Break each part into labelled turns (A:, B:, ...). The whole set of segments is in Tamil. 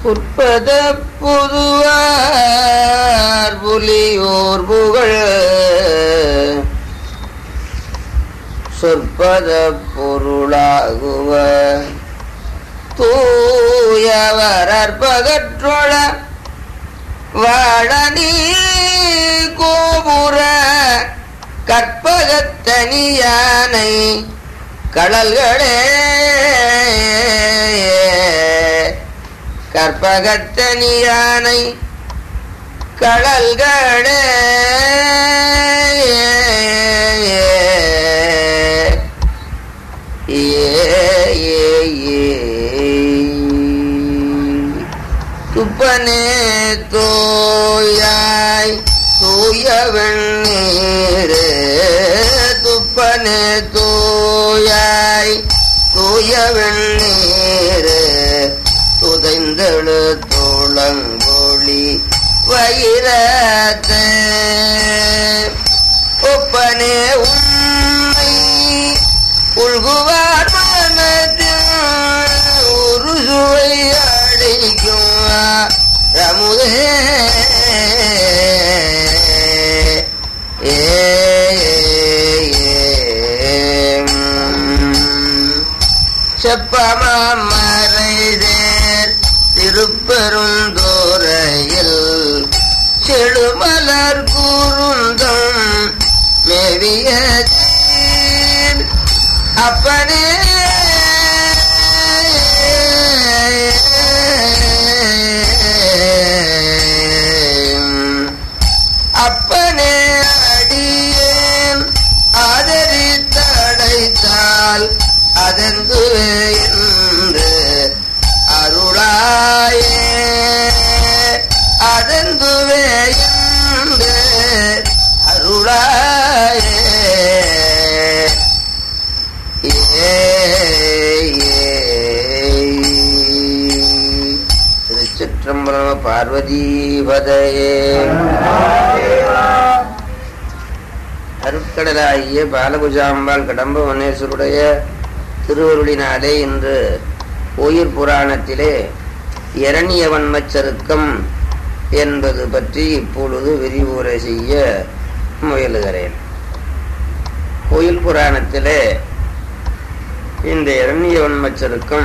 A: புற்பத புதுவார் புலியோர் புகழ் சொற்பத பொருளாகுவ தூயவரற்பகற்றொழ வாழனி கோபுர கற்பகத்தனியானை கடல்களே கற்பகத்தனியானை கடல்களே ஏ ஏ ஏ துப்பனே தோயாய் தூய வெண்ணீரே துப்பனே தோயாய் தூய வெண்ணீரே துதைந்தெழு தோளங்கொழி வயிறத்தே ஒப்பனே உண்மை உள்குவார் மனத்தில் ஒரு சுவை அடிக்கும் ரமுதே ஏ செப்பமா மறைதேர் திருப்பெருந்தோரையில் செழுமலர் கூறுந்தம் மேவிய அப்பனே அப்பனே அடியேன் ஆதரித்தடைத்தால் அதந்துவே என்று அருளாயே அதந்துவே என்று அருளாயே ஏ திருச்சிற்றம்பலம் பார்வதீபதையே அருட்கடலாகிய பாலகுஜாம்பாள் கடம்ப வனேஸ்வருடைய திருவருளினாலே இன்று கோயிற் புராணத்திலே இரணியவன்மச்சருக்கம் என்பது பற்றி இப்பொழுது விரிவுரை செய்ய முயலுகிறேன் கோயில் புராணத்திலே இந்த இரணியவன்மச்சருக்கம்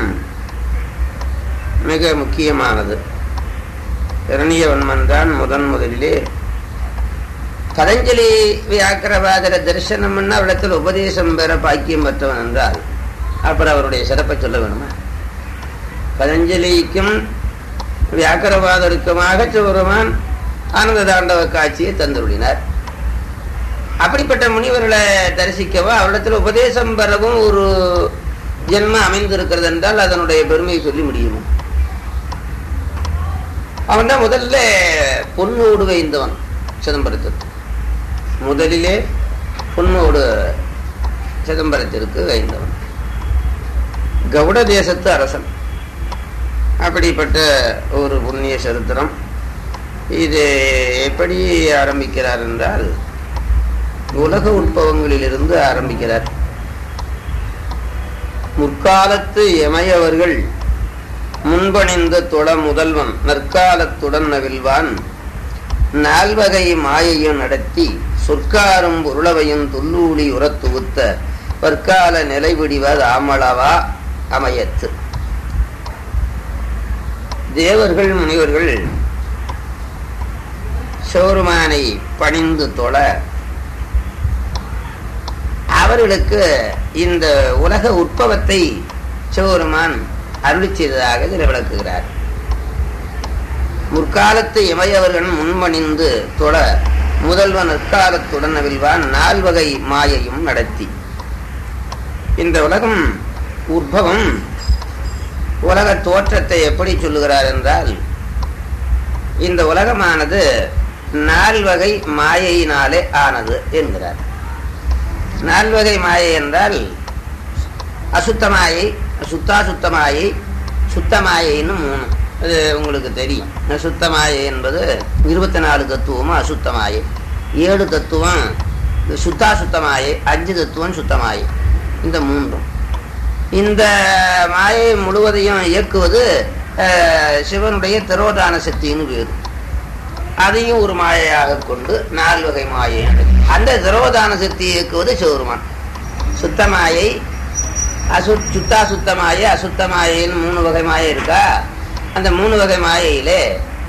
A: மிக முக்கியமானது இரணியவன்மன் தான் முதன் முதலிலே பதஞ்சலி வியாக்கரவாதர தரிசனம்னா அவரிடத்தில் உபதேசம் பெற பாக்கியம் பெற்றவன் என்றால் அப்புறம் அவருடைய சிறப்பை சொல்ல வேணுமா பதஞ்சலிக்கும் வியாக்கரவாதருக்குமாக சிவருமான் ஆனந்த தாண்டவ காட்சியை தந்துருளினார் அப்படிப்பட்ட முனிவர்களை தரிசிக்கவோ அவரிடத்தில் உபதேசம் பெறவும் ஒரு ஜென்மம் அமைந்திருக்கிறது என்றால் அதனுடைய பெருமையை சொல்லி முடியுமா அவன் தான் முதல்ல பொன்னோடு வைந்தவன் சிதம்பரத்திற்கு முதலிலே பொன்னோடு சிதம்பரத்திற்கு வைந்தவன் கவுட தேசத்து அரசன் அப்படிப்பட்ட ஒரு புண்ணிய சரித்திரம் இது எப்படி ஆரம்பிக்கிறார் என்றால் உலக உற்பவங்களிலிருந்து ஆரம்பிக்கிறார் முற்காலத்து எமையவர்கள் முன்பணிந்த தொழ முதல்வன் நற்காலத்துடன் நவில்வான் நால்வகை மாயையும் நடத்தி சொற்காரும் பொருளவையும் துல்லூலி உரத்துகுத்த பற்கால நிலைவிடிவது ஆமளவா அமையத்து தேவர்கள் முனிவர்கள் சோருமானை பணிந்து தொழ அவர்களுக்கு இந்த உலக உற்பவத்தை சிவருமான் அருளி செய்ததாக இதில் விளக்குகிறார் முற்காலத்து இமையவர்கள் முன்மணிந்து தொழ முதல்வன் நற்காலத்துடன் அவிழ்வான் நால்வகை மாயையும் நடத்தி இந்த உலகம் உற்பவம் உலக தோற்றத்தை எப்படி சொல்லுகிறார் என்றால் இந்த உலகமானது நால்வகை மாயையினாலே ஆனது என்கிறார் நால்வகை மாயை என்றால் அசுத்தமாயை சுத்தாசுத்தமாயை சுத்தமாயைன்னு மூணு அது உங்களுக்கு தெரியும் சுத்தமாயை என்பது இருபத்தி நாலு தத்துவமும் அசுத்தமாயை ஏழு தத்துவம் சுத்தாசுத்தமாயை அஞ்சு தத்துவம் சுத்தமாயை இந்த மூன்றும் இந்த மாயை முழுவதையும் இயக்குவது அஹ், சிவனுடைய திரோதான சக்தின்னு பேரு அதையும் ஒரு மாயையாக கொண்டு நால் வகை மாயை அந்த திரோதான சக்தியை இயக்குவது சிவருமான் சுத்த மாயை அசு சுத்தா சுத்த மாயை அசுத்த மாயைன்னு மூணு வகை மாயை இருக்கா அந்த மூணு வகை மாயையிலே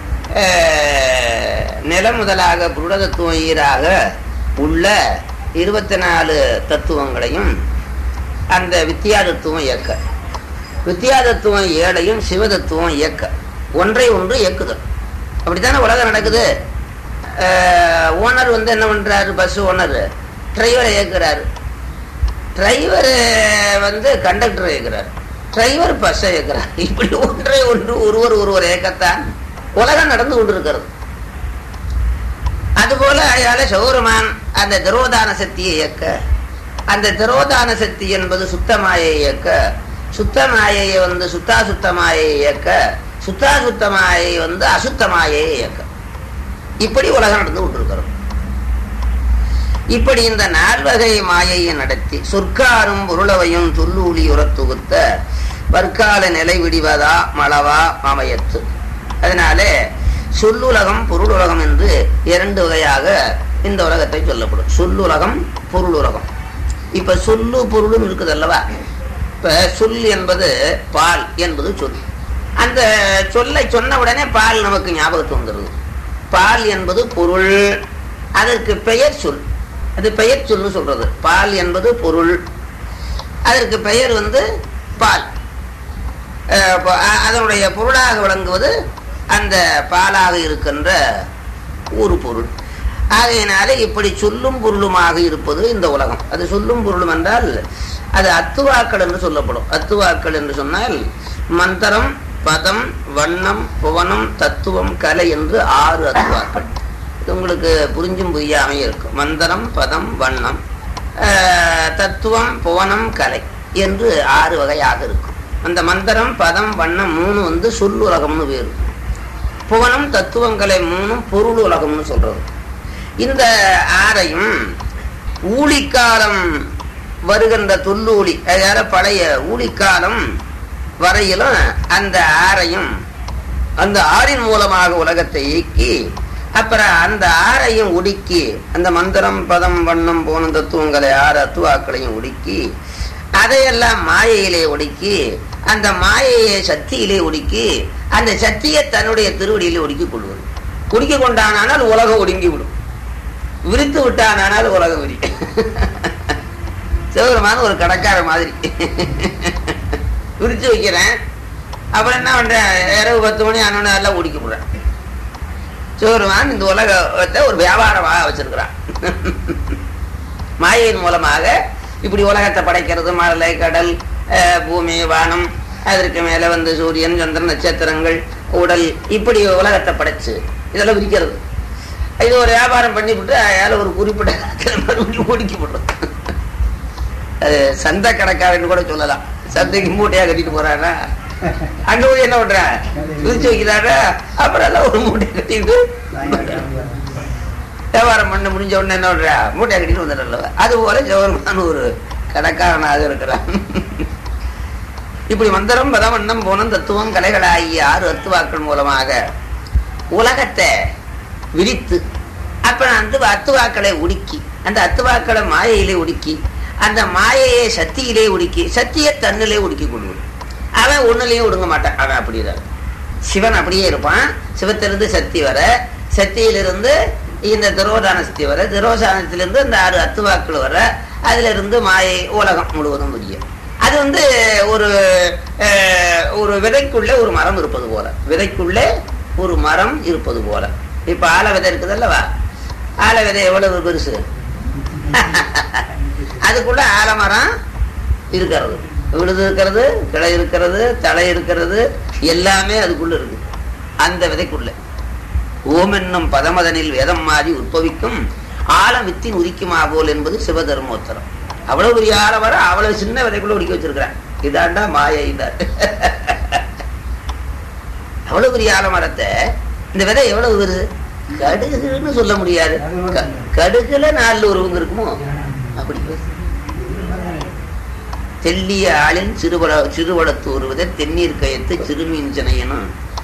A: அஹ், நிலம் முதலாக புருட தத்துவம் ஈராக உள்ள இருபத்தி நாலு தத்துவங்களையும் அந்த வித்தியா தத்துவம் இயக்க வித்தியா தத்துவம் ஏழையும் சிவதத்துவம் இயக்க ஒன்றை ஒன்று இயக்குதல் அப்படித்தானே உலகம் நடக்குது ஓனர் வந்து என்ன பண்றாரு பஸ் ஓனர் டிரைவரை இயக்குறாரு டிரைவர் வந்து கண்டக்டர் இயக்குறாரு டிரைவர் பஸ்ஸை இயக்குறாரு இப்படி ஒன்றை ஒன்று ஒருவர் ஒருவர் இயக்கத்தான் உலகம் நடந்து கொண்டிருக்கிறது அதுபோல அயால சௌரமான் அந்த திரோதான சக்தியை இயக்க அந்த திரோதான சக்தி என்பது சுத்தமாயை இயக்க சுத்தமாயையை வந்து சுத்தா சுத்தமாயை இயக்க சுத்தா சுத்தமாயை வந்து அசுத்தமாயை இயக்க இப்படி உலகம் நடந்து கொண்டிருக்கிறது இப்படி இந்த நால்வகை மாயையை நடத்தி சொற்காரும் பொருளவையும் துள்ளூலி உரத்துகுத்த வற்கால நிலை விடிவதா மளவா மமயத்து அதனாலே சொல்லுலகம் பொருளுலகம் என்று இரண்டு வகையாக இந்த உலகத்தை சொல்லப்படும் சொல்லுலகம் பொருளுலகம் இப்ப சொல்லு பொருளும் இருக்குது அல்லவா இப்ப சொல் என்பது பால் என்பது சொல் அந்த சொல்லை சொன்ன உடனே பால் நமக்கு ஞாபகத்து வந்துடுது பால் என்பது பொருள் அதற்கு பெயர் சொல் அது பெயர் சொல்னு சொல்றது பால் என்பது பொருள் அதற்கு பெயர் வந்து பால் அஹ் ப- அ- அதனுடைய பொருளாக விளங்குவது அந்த பாலாக இருக்கின்ற ஒரு பொருள் ஆகையினாலே இப்படி சொல்லும் பொருளுமாக இருப்பது இந்த உலகம் அது சொல்லும் பொருளும் என்றால் அது அத்துவாக்கள் என்று சொல்லப்படும் அத்துவாக்கள் என்று சொன்னால் மந்திரம் பதம் வண்ணம் புவனம் தத்துவம் கலை என்று ஆறு அத்துவாக்கள் இது உங்களுக்கு புரிஞ்சும் புரியாமல் இருக்கும் மந்திரம் பதம் வண்ணம் ஆஹ், தத்துவம் புவனம் கலை என்று ஆறு வகையாக இருக்கும் அந்த மந்திரம் பதம் வண்ணம் மூணு வந்து சொல்லுலகம்னு வேறு புவனம் தத்துவங்களை மூணும் பொருள் உலகம்னு சொல்றது இந்த ஆறையும் ஊழிக்காலம் வருகின்ற தொல்லூழி அதாவது பழைய ஊழிக்காலம் வரையிலும் அந்த ஆறையும் அந்த ஆறின் மூலமாக உலகத்தை இயக்கி அப்புறம் அந்த ஆறையும் ஒடுக்கி அந்த மந்திரம் பதம் வண்ணம் போன தத்துவங்களை ஆறு அத்துவாக்களையும் ஒடுக்கி அதையெல்லாம் மாயையிலே ஒடுக்கி அந்த மாயையை சக்தியிலே ஒடுக்கி அந்த சக்தியை தன்னுடைய திருவடியிலே ஒடுக்கி கொள்வது ஒடுக்கி கொண்டானால் உலகம் ஒடுங்கி விடும் விரித்து விட்டானால் உலகம் விரி சிவபெருமான ஒரு கடைக்கார மாதிரி விரிச்சு வைக்கிறேன் அப்புறம் என்ன பண்றேன் இரவு பத்து மணி ஆனோன்னு எல்லாம் ஒடுக்கி விடுறேன் சிவபெருமான் இந்த உலகத்தை ஒரு வியாபாரமாக வச்சிருக்கிறான் மாயையின் மூலமாக இப்படி உலகத்தை படைக்கிறது மலை கடல் அஹ், பூமி வானம் அதற்கு மேல வந்து சூரியன் சந்திரன் நட்சத்திரங்கள் உடல் இப்படி உலகத்தை படைச்சு இதெல்லாம் விரிக்கிறது இது ஒரு வியாபாரம் பண்ணி விட்டு அயால ஒரு குறிப்பிட்ட காலத்துல மறுபடியும் ஒடுக்கி விடுறது அது சந்தை கடைக்காரன்னு கூட சொல்லலாம் சந்தைக்கு மூட்டையா கட்டிட்டு போறானா அங்க போய் என்ன பண்ற விரிச்சு வைக்கிறாரா அப்புறம் எல்லாம் ஒரு மூட்டையை கட்டிட்டு வியாபாரம் பண்ண முடிஞ்ச உடனே என்ன பண்ற மூட்டையை கட்டிட்டு வந்துடுறல அது போல ஜவர்மான ஒரு கடைக்காரனாக இருக்கிறான் இப்படி மந்திரம் பதவண்ணம் போனம் தத்துவம் கலைகளாகிய ஆறு அத்துவாக்கள் மூலமாக உலகத்தை விரித்து அப்புறம் அந்த அத்துவாக்களை உடுக்கி அந்த அத்துவாக்களை மாயையிலே உடுக்கி அந்த மாயையை சக்தியிலே உடுக்கி சக்தியை தன்னிலே உடுக்கி கொள்வது அவன் ஒண்ணுலயும் ஒடுங்க மாட்டான் அவன் அப்படிதான் சிவன் அப்படியே இருப்பான் சிவத்திலிருந்து சக்தி வர சக்தியிலிருந்து இந்த திரோதான சக்தி வர திரோதானத்திலிருந்து இந்த ஆறு அத்துவாக்கள் வர அதுல இருந்து மாயை உலகம் முழுவதும் முடியும் அது வந்து ஒரு அஹ், ஒரு விதைக்குள்ளே ஒரு மரம் இருப்பது போல விதைக்குள்ளே ஒரு மரம் இருப்பது போல இப்ப ஆல விதை இருக்குது அல்லவா ஆல விதை எவ்வளவு பெருசு அதுக்குள்ள ஆலமரம் இருக்கிறது விழுது இருக்கிறது கிளை இருக்கிறது தலை இருக்கிறது எல்லாமே அதுக்குள்ள இருக்கு அந்த விதைக்குள்ள ஓம் என்னும் பதமதனில் வேதம் மாறி உற்பவிக்கும் ஆழம் வித்தின் உரிக்குமா போல் என்பது சிவதர்மோத்தரம் அவ்வளவு பெரிய ஆலமரம் அவ்வளவு சின்ன விதைக்குள்ள உடிக்க வச்சிருக்கிறான் இதாண்டா மாயை இதான் அவ்வளவு பெரிய ஆலமரத்தை இந்த விதை எவ்வளவு வருது கடுகுன்னு சொல்ல முடியாது க- கடுகுல நாலு உருவங்க இருக்குமோ அப்படி வருது. தெல்லிய ஆளின் சிறுவள சிறுவளத்து ஒருவித தென்னீர் கயத்து சிறுமீன் சினையனும்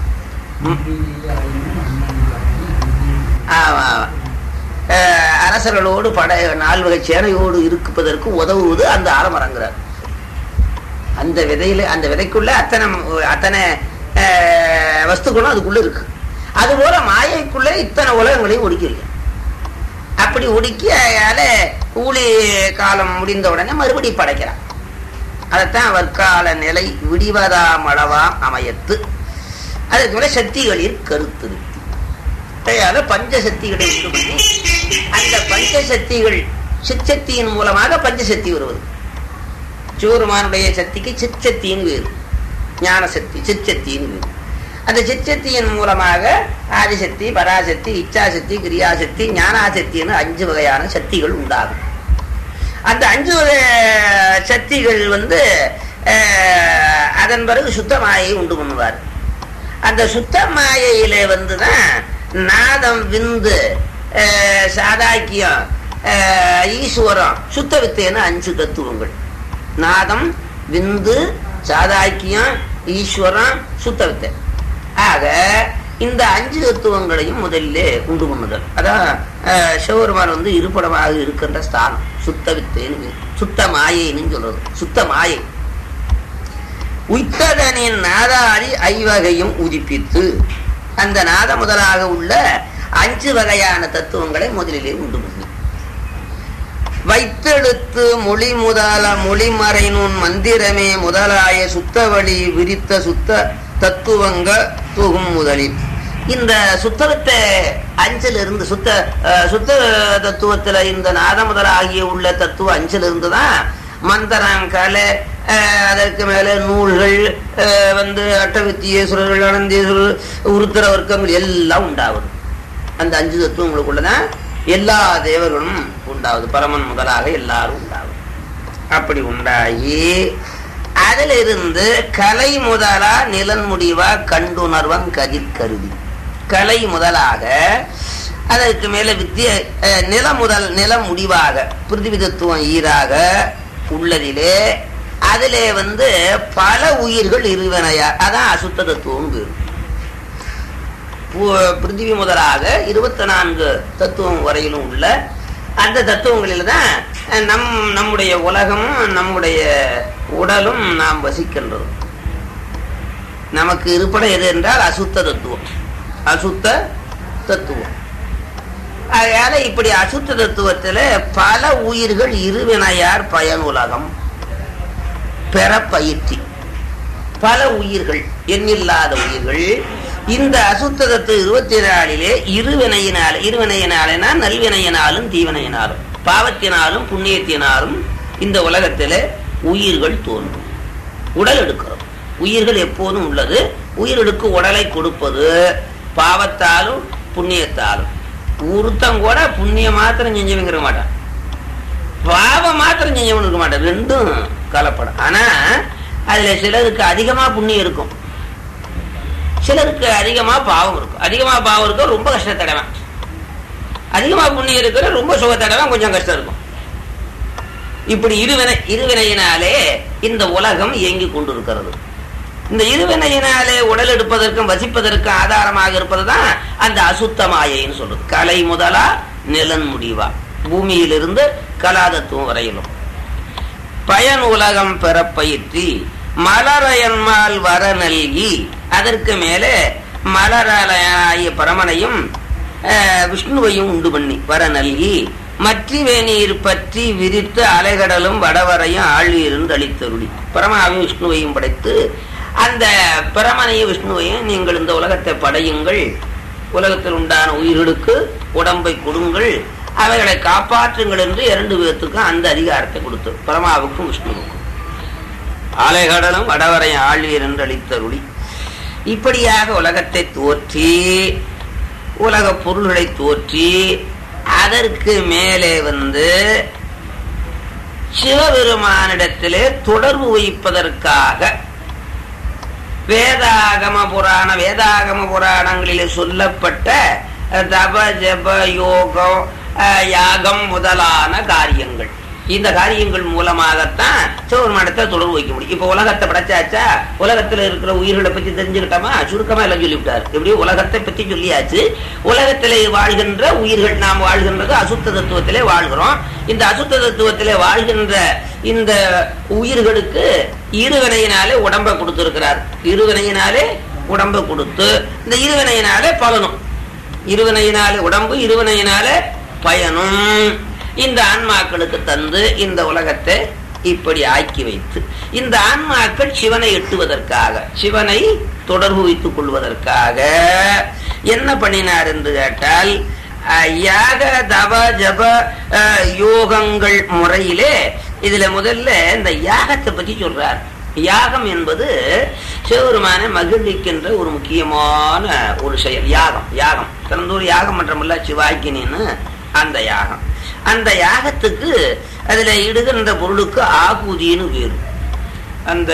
A: ஆமா, ஆமா. அஹ், அரசர்களோடு படை நால்வகை சேனையோடு இருப்பதற்கு உதவுவது அந்த ஆலமரங்கிறார் அந்த விதையில அந்த விதைக்குள்ள அத்தனை அத்தனை அஹ், வஸ்துக்களும் அதுக்குள்ள இருக்கு அதுபோல மாயைக்குள்ள இத்தனை உலகங்களையும் ஒடுக்கியிருக்க அப்படி ஒடுக்கி அயால ஊழி காலம் முடிந்த உடனே மறுபடியும் படைக்கிறான் அதைத்தான் வற்கால நிலை விடிவதாமளவாம் அமையத்து அதுக்கு மேல சக்திகளில் கருத்திருத்தி அதையால பஞ்சசக்திகளை உண்டு பண்ணி அந்த பஞ்சசக்திகள் சிற்சக்தியின் மூலமாக பஞ்சசக்தி வருவது சிவருமானுடைய சக்திக்கு சிற்சக்தின்னு வேறு ஞான சக்தி சிற்சக்தின்னு வேறு அந்த சிற்சக்தியின் மூலமாக ஆதிசக்தி பராசக்தி இச்சாசக்தி கிரியாசக்தி ஞானாசக்தின்னு அஞ்சு வகையான சக்திகள் உண்டாகும் அந்த அஞ்சு வகை சக்திகள் வந்து அஹ், அதன் பிறகு சுத்த மாயை உண்டு பண்ணுவார் அந்த சுத்த மாயையில வந்துதான் நாதம் விந்து அஹ், சாதாக்கியம் அஹ், ஈஸ்வரம் சுத்த வித்தைன்னு அஞ்சு தத்துவங்கள் நாதம் விந்து சாதாக்கியம் ஈஸ்வரம் சுத்த வித்தை ஆக இந்த அஞ்சு தத்துவங்களையும் முதல்ல உண்டு பண்ணுதல் அதான் அஹ், சிவபெருமான் வந்து இருப்பிடமாக இருக்கின்ற ஸ்தானம் சுத்த வித்தைன்னு பேரு. சுத்த மாயைன்னு சொல்றது சுத்த மாயை உய்த்ததனின் நாதாரி ஐவகையும் உதிப்பித்து அந்த நாத முதலாக உள்ள அஞ்சு வகையான தத்துவங்களை முதலிலே உண்டு பண்ணி வைத்தெடுத்து மொழி முதல மொழிமறை நூன் மந்திரமே முதலாய சுத்தவழி விரித்த சுத்த தத்துவங்க தொகும் முதலில் இந்த சுத்தவத்த அஞ்சல் இருந்து சுத்த அஹ், சுத்த தத்துவத்துல இந்த நாத முதலாகிய உள்ள தத்துவ அஞ்சல் இருந்து தான் மந்திரம் கலை அஹ், அதற்கு மேல நூல்கள் அஹ், வந்து அட்டவித்தியேஸ்வரர்கள் அனந்தேஸ்வரர் உருத்திர வர்க்கங்கள் எல்லாம் உண்டாகுது அந்த அஞ்சு தத்துவங்களுக்குள்ளதான் எல்லா தேவர்களும் உண்டாகுது பரமன் முதலாக எல்லாரும் உண்டாகுது அப்படி உண்டாகி அதுல இருந்து கலை முதலா நிலன் முடிவா கண்டுணர்வன் கதிர் கருதி கலை முதலாக அதற்கு மேல வித்திய அஹ், நில முதல் நில முடிவாக பிருத்திவி தத்துவம் ஈராக உள்ளதிலே அதிலே வந்து பல உயிர்கள் இருவினையா அதான் அசுத்த தத்துவம் பேரு பூ- பிருத்திவி முதலாக இருபத்தி நான்கு தத்துவம் வரையிலும் உள்ள அந்த தத்துவங்களில் தான் நம் நம்முடைய உலகமும் நம்முடைய உடலும் நாம் வசிக்கின்றதும் நமக்கு இருப்படம் எது என்றால் அசுத்த தத்துவம் அசுத்த தத்துவம் அதனால இப்படி அசுத்த தத்துவத்துல பல உயிர்கள் இருவினையார் பயன் உலகம் பெற பயிற்சி பல உயிர்கள் எண்ணில்லாத உயிர்கள் இந்த அசுத்த தத்துவ இருபத்தி நாலிலே இருவினையினால் இருவினையினாலேனா நல்வினையினாலும் தீவினையினாலும் பாவத்தினாலும் புண்ணியத்தினாலும் இந்த உலகத்திலே உயிர்கள் தோன்றும் உடல் எடுக்கிறோம் உயிர்கள் எப்போதும் உள்ளது உயிர்களுக்கு உடலை கொடுப்பது பாவத்தாலும் புண்ணியத்தாலும் ஒருத்தன் கூட புண்ணியம் மாத்திரம் செஞ்சவங்க இருக்க மாட்டான் பாவம் மாத்திரம் செஞ்சவன் இருக்க மாட்டான் ரெண்டும் கலப்படம் ஆனா அதுல சிலருக்கு அதிகமா புண்ணியம் இருக்கும் சிலருக்கு அதிகமா பாவம் இருக்கும் அதிகமா பாவம் இருக்கும் ரொம்ப கஷ்டத்தடைவன் அதிகமா புண்ணியம் இருக்கிற ரொம்ப சுகத்தடைவன் கொஞ்சம் கஷ்டம் இருக்கும் இப்படி இருவினை இருவினையினாலே இந்த உலகம் இயங்கிக் கொண்டிருக்கிறது இந்த இருவினையினாலே உடல் எடுப்பதற்கும் வசிப்பதற்கும் ஆதாரமாக இருப்பதுதான் அந்த அசுத்த மாயைன்னு சொல்றது கலை முதலா நிலன் முடிவா பூமியிலிருந்து கலாதத்துவம் வரையிலும் பயன் உலகம் பெற பயிற்றி மலரயன்மால் வர நல்கி அதற்கு மேலே மலராய பரமனையும் அஹ், விஷ்ணுவையும் உண்டு பண்ணி வர நல்கி மற்றி நீர் பற்றி விரித்து அலைகடலும் வடவரையும் ஆழ்வீரும் அளித்தருளி பரமாவையும் விஷ்ணுவையும் படைத்து அந்த பிரமனையும் விஷ்ணுவையும் நீங்கள் இந்த உலகத்தை படையுங்கள் உலகத்தில் உண்டான உயிர்களுக்கு உடம்பை கொடுங்கள் அவைகளை காப்பாற்றுங்கள் என்று இரண்டு பேர்த்துக்கும் அந்த அதிகாரத்தை கொடுத்து பரமாவுக்கும் விஷ்ணுவுக்கும் அலைகடலும் வடவரையும் ஆழ்வீர் என்று அளித்தருளி இப்படியாக உலகத்தை தோற்றி உலக பொருள்களை தோற்றி அதற்கு மேலே வந்து சிவபெருமானிடத்திலே தொடர்பு வைப்பதற்காக வேதாகம புராண வேதாகம புராணங்களிலே சொல்லப்பட்ட அஹ், தப ஜப யோகம் அஹ், யாகம் முதலான காரியங்கள் இந்த காரியங்கள் மூலமாகத்தான் சிவபெருமானத்தை தொடர்பு வைக்க முடியும் இப்ப உலகத்தை படைச்சாச்சா உலகத்துல இருக்கிற உயிர்களை பத்தி தெரிஞ்சுக்கிட்டோமா சுருக்கமா எல்லாம் சொல்லிவிட்டாரு எப்படியும் உலகத்தை பத்தி சொல்லியாச்சு உலகத்திலே வாழ்கின்ற உயிர்கள் நாம் வாழ்கின்றது அசுத்த தத்துவத்திலே வாழ்கிறோம் இந்த அசுத்த தத்துவத்திலே வாழ்கின்ற இந்த உயிர்களுக்கு இருவினையினாலே உடம்பை கொடுத்திருக்கிறார் இருவினையினாலே உடம்பை கொடுத்து இந்த இருவினையினாலே பலனும் இருவினையினாலே உடம்பு இருவினையினாலே பயனும் இந்த ஆன்மாக்களுக்கு தந்து இந்த உலகத்தை இப்படி ஆக்கி வைத்து இந்த ஆன்மாக்கள் சிவனை எட்டுவதற்காக சிவனை தொடர்பு வைத்துக் கொள்வதற்காக என்ன பண்ணினார் என்று கேட்டால் அஹ், யாக தவ ஜப அஹ், யோகங்கள் முறையிலே இதுல முதல்ல இந்த யாகத்தை பற்றி சொல்றார் யாகம் என்பது சிவபெருமானை மகிழ்விக்கின்ற ஒரு முக்கியமான ஒரு செயல் யாகம் யாகம் திறந்தூர் யாகம் மன்றமல்ல சிவாக்கினின்னு அந்த யாகம் அந்த யாகத்துக்கு அதுல இடுகின்ற பொருளுக்கு ஆகுதின்னு பேரு அந்த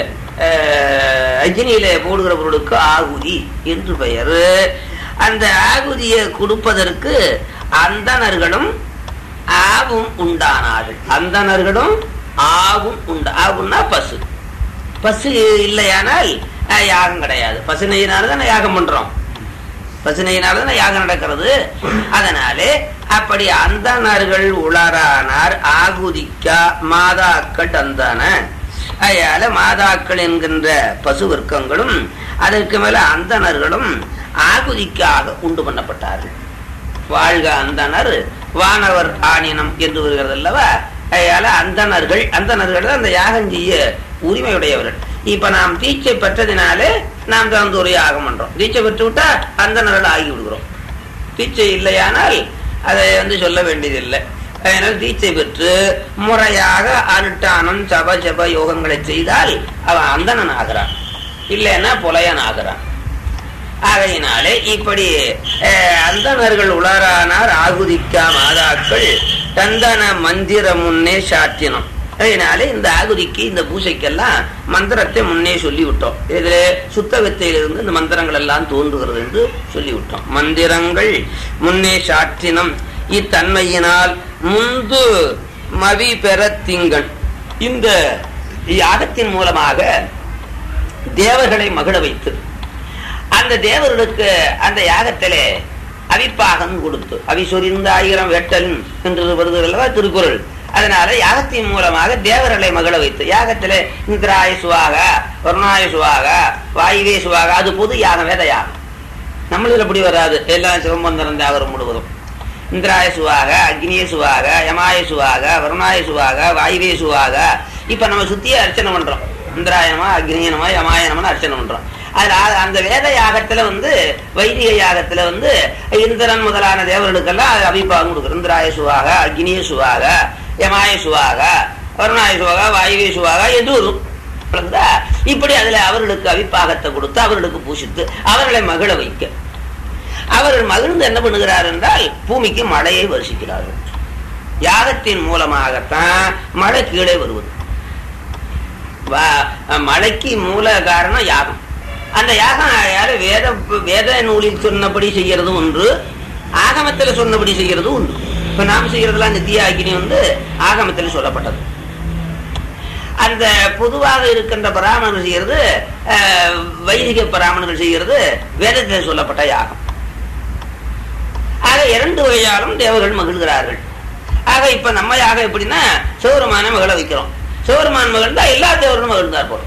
A: அஹ், அக்னியில போடுகிற பொருளுக்கு ஆகுதி என்று பெயர் அந்த ஆகுதியை கொடுப்பதற்கு அந்தணர்களும் ஆவும் உண்டானார்கள் அந்தணர்களும் ஆவும் உண்டா ஆவுன்னா பசு பசு இல்லையானால் அஹ், யாகம் கிடையாது பசு நெய்யினால தானே யாகம் பண்றோம் பசுனையினால தானே யாகம் நடக்கிறது அதனாலே அப்படி அந்தணர்கள் உளரானார் ஆகுதிக்கா மாதாக்கள் தந்தான அதனால மாதாக்கள் என்கின்ற பசு வர்க்கங்களும் அதற்கு மேல அந்தணர்களும் ஆகுதிக்காக உண்டு பண்ணப்பட்டார்கள் வாழ்க அந்தணர் வானவர் ஆணினம் என்று வருகிறது அல்லவா அதனால அந்தணர்கள் அந்தணர்கள் தான் அந்த யாகம் செய்ய உரிமையுடையவர்கள் இப்ப நாம் தீட்சை பெற்றதினாலே நாம் தான் ஒரு யாகம் பண்றோம் தீட்சை பெற்று விட்டா அந்தணர்கள் ஆகி விடுகிறோம் தீட்சை இல்லையானால் அதை வந்து சொல்ல வேண்டியதில்லை அதனால் தீட்சை பெற்று முறையாக அனுஷ்டானம் ஜப ஜப யோகங்களை செய்தால் அவன் அந்தணன் ஆகிறான் இல்லைன்னா புலையன் ஆகிறான் ஆகையினாலே இப்படி அஹ், அந்தணர்கள் உளரானார் ஆகுதிக்கா மாதாக்கள் தந்தன மந்திர முன்னே சாத்தினம் அதனாலே இந்த ஆகுதிக்கு இந்த பூசைக்கெல்லாம் மந்திரத்தை முன்னே சொல்லிவிட்டோம் இதுல சுத்த வித்தையிலிருந்து இந்த மந்திரங்கள் எல்லாம் தோன்றுகிறது என்று சொல்லிவிட்டோம் மந்திரங்கள் முன்னே சாற்றினம் இத்தன்மையினால் முந்து மவி பெற திங்கள் இந்த யாகத்தின் மூலமாக தேவர்களை மகிழ வைத்து அந்த தேவர்களுக்கு அந்த யாகத்திலே அவிப்பாகம் கொடுத்து அவி சொரிந்த ஆயிரம் வேட்டல் என்று வருது அல்லவா திருக்குறள் அதனால யாகத்தின் மூலமாக தேவர்களை மகிழ வைத்து யாகத்திலே இந்திராய சுவாக வருணாய சுவாக வாயுவே சுவாக அது பொது யாகம் வேத யாகம் நம்மளுக்கு அப்படி வராது எல்லாம் சிவம்பந்தரம் தேவரம் முழுவதும் இந்திராய சுவாக அக்னிய சுவாக யமாய சுவாக வருணாய சுவாக வாயுவே சுவாக இப்ப நம்ம சுத்தியே அர்ச்சனை பண்றோம் இந்திராயனமா அக்னியனமா யமாயனமா அர்ச்சனை பண்றோம் அதுல அ- அந்த வேத யாகத்துல வந்து வைதிக யாகத்துல வந்து இந்திரன் முதலான தேவர்களுக்கெல்லாம் அது அபிப்பாகம் கொடுக்குறோம் இந்திராய சுவாக அக்னிய சுவாக யமாய சுவாக வருணாய சுவாக வாயுவே சுவாக என்று வரும் விளங்குதா? இப்படி அதுல அவர்களுக்கு அவிப்பாகத்தை கொடுத்து அவர்களுக்கு பூசித்து அவர்களை மகிழ வைக்க அவர்கள் மகிழ்ந்து என்ன பண்ணுகிறார் என்றால் பூமிக்கு மழையை வருஷிக்கிறார்கள் யாகத்தின் மூலமாகத்தான் மழை கீழே வருவது வா- மழைக்கு மூல காரணம் யாகம் அந்த யாகம் யாரு வேத வேத நூலில் சொன்னபடி செய்யறதும் ஒன்று ஆகமத்தில் சொன்னபடி செய்யறதும் உண்டு இப்ப நாம் செய்யறதுலாம் நித்திய அக்னி வந்து ஆகமத்தில் சொல்லப்பட்டது அந்த பொதுவாக இருக்கின்ற பிராமணர்கள் செய்யறது அஹ், வைதிக பிராமணர்கள் செய்யறது வேதத்தில் சொல்லப்பட்ட யாகம் ஆக இரண்டு வகையாலும் தேவர்கள் மகிழ்கிறார்கள் ஆக இப்ப நம்ம யாகம் எப்படின்னா சிவருமான மகிழ வைக்கிறோம் சிவருமான் மகிழ்ந்தா எல்லா தேவர்களும் மகிழ்ந்தார் போறோம்